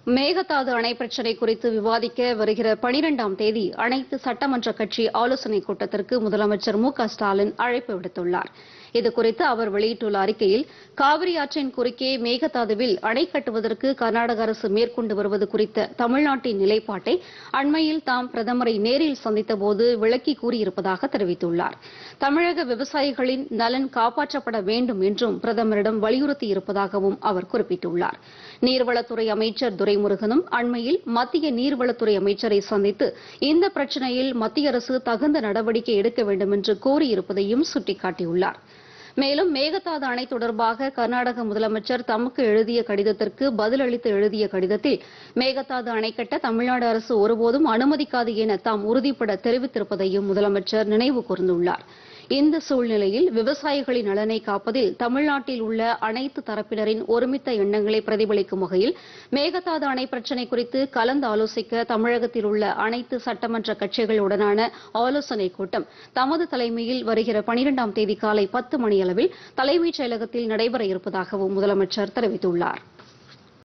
மேகதாது அணை பிரச்சினை குறித்து விவாதிக்க வருகிற பனிரெண்டாம் தேதி அனைத்து சட்டமன்ற கட்சி ஆலோசனைக் கூட்டத்திற்கு முதலமைச்சர் மு க ஸ்டாலின் அழைப்பு விடுத்துள்ளார் இதுகுறித்து அவர் வெளியிட்டுள்ள அறிக்கையில் காவிரி ஆற்றின் குறுக்கே மேகதாதுவில் அணை கட்டுவதற்கு கர்நாடக அரசு மேற்கொண்டு வருவது குறித்த தமிழ்நாட்டின் நிலைப்பாட்டை அண்மையில் தாம் பிரதமரை நேரில் சந்தித்தபோது விளக்கி கூறியிருப்பதாக தெரிவித்துள்ளார் தமிழக விவசாயிகளின் நலன் காப்பாற்றப்பட வேண்டும் என்றும் பிரதமரிடம் வலியுறுத்தியிருப்பதாகவும் அவர் குறிப்பிட்டுள்ளார் நீர்வளத்துறை அமைச்சர் துரைமுருகனும் அண்மையில் மத்திய நீர்வளத்துறை அமைச்சரை சந்தித்து இந்த பிரச்சினையில் மத்திய அரசு தகுந்த நடவடிக்கை எடுக்க வேண்டும் என்று கோரியிருப்பதையும் சுட்டிக்காட்டியுள்ளார் மேலும் மேகதாது அணை தொடர்பாக கர்நாடக முதலமைச்சர் தமக்கு எழுதிய கடிதத்திற்கு பதிலளித்து எழுதிய கடிதத்தில் மேகதாது அணை கட்ட தமிழ்நாடு அரசு ஒருபோதும் அனுமதிக்காது என தாம் உறுதிபட தெரிவித்திருப்பதையும் முதலமைச்சர் நினைவு கூர்ந்துள்ளார் இந்த சூழ்நிலையில் விவசாயிகளின் நலனை காப்பதில் தமிழ்நாட்டில் உள்ள அனைத்து தரப்பினரின் ஒருமித்த எண்ணங்களை பிரதிபலிக்கும் வகையில் மேகதாது அணை பிரச்சினை குறித்து கலந்து ஆலோசிக்க தமிழகத்தில் உள்ள அனைத்து சட்டமன்ற கட்சிகளுடனான ஆலோசனைக் கூட்டம் தமது தலைமையில் வருகிற பனிரெண்டாம் தேதி காலை பத்து மணியளவில் தலைமைச் செயலகத்தில் நடைபெற இருப்பதாகவும் முதலமைச்சர் தெரிவித்துள்ளார்